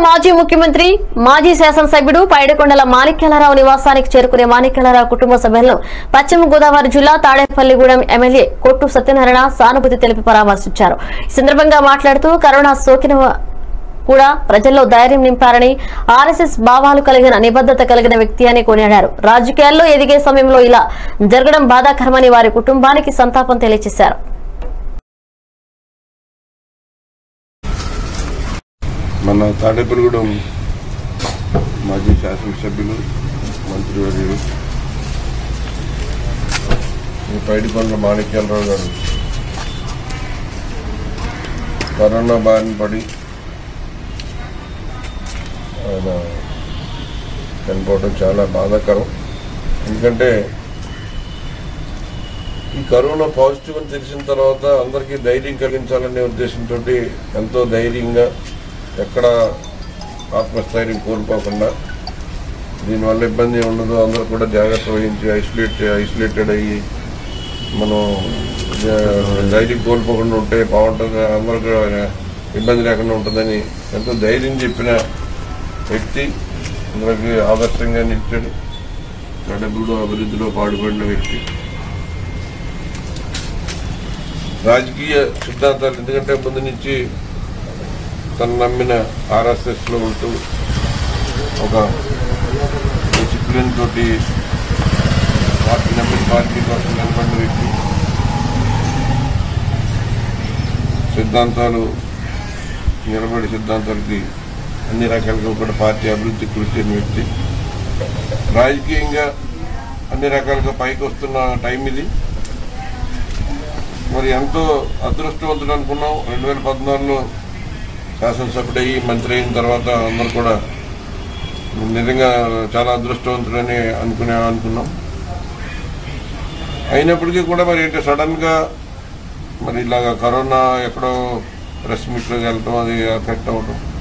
మాజీ ముఖ్యమంత్రి మాజీ శాసనసభ్యుడు పైడికొండల మాణిక్యాలరావు నివాసానికి చేరుకునే మాణిక్యాలరావు కుటుంబ సభ్యులను పశ్చిమ గోదావరి జిల్లా తాడేపల్లిగూడెం ఎమ్మెల్యే కొట్టు సత్యనారాయణ సానుభూతి తెలిపి పరామర్శించారు ఈ సందర్భంగా మాట్లాడుతూ కరోనా సోకిన కూడా ప్రజల్లో ధైర్యం నింపారని ఆర్ఎస్ఎస్ భావాలు కలిగిన నిబద్ధత కలిగిన వ్యక్తి అని కొనియాడారు రాజకీయాల్లో ఎదిగే సమయంలో ఇలా జరగడం బాధాకరమని వారి కుటుంబానికి సంతాపం తెలియజేశారు మన తాడేపల్లిగూడెం మాజీ శాసనసభ్యులు మంత్రివర్యులు ఈ పైడికొండ మాణిక్యాలరావు గారు కరోనా బారిన పడి ఆయన చనిపోవడం చాలా బాధాకరం ఎందుకంటే ఈ కరోనా పాజిటివ్ అని తెలిసిన తర్వాత అందరికీ ధైర్యం కలిగించాలనే ఉద్దేశంతో ఎంతో ధైర్యంగా ఎక్కడ ఆత్మస్థైర్యం కోల్పోకుండా దీనివల్ల ఇబ్బంది ఉండదు అందరూ కూడా జాగ్రత్త వహించి ఐసోలేట్ ఐసోలేటెడ్ అయ్యి మనం ఆ, ధైర్యం కోల్పోకుండా ఉంటే బాగుంటుంది అందరూ కూడా ఇబ్బంది లేకుండా ఉంటుందని ఎంతో ధైర్యం చెప్పిన వ్యక్తి అందరికి ఆదర్శంగా నిలిచాడు గడబుడు అభివృద్ధిలో పాటుపడిన వ్యక్తి రాజకీయ సిద్ధాంతాలు ఎందుకంటే ముందు నుంచి తను నమ్మిన ఆర్ఎస్ఎస్ లో ఉంటూ ఒక డిసిప్లిన్ తోటి పార్టీ నమ్మిన పార్టీ కోసం నిలబడిన వ్యక్తి సిద్ధాంతాలు నిలబడి సిద్ధాంతాలకి అన్ని రకాలుగా కూడా పార్టీ అభివృద్ధి కృషి చేయని వ్యక్తి రాజకీయంగా అన్ని రకాలుగా పైకి వస్తున్న టైం ఇది మరి ఎంతో అదృష్టవంతుడు అనుకున్నాం రెండు వేల పద్నాలుగులో శాసనసభ్యుడయ్యి మంత్రి అయిన తర్వాత అందరూ కూడా నిజంగా చాలా అదృష్టవంతుడని అనుకునే అనుకున్నాం అయినప్పటికీ కూడా మరి ఏంటి సడన్గా మరి ఇలాగ కరోనా ఎక్కడో ప్రెస్ మీట్లోకి వెళ్ళటం అది ఎఫెక్ట్ అవ్వటం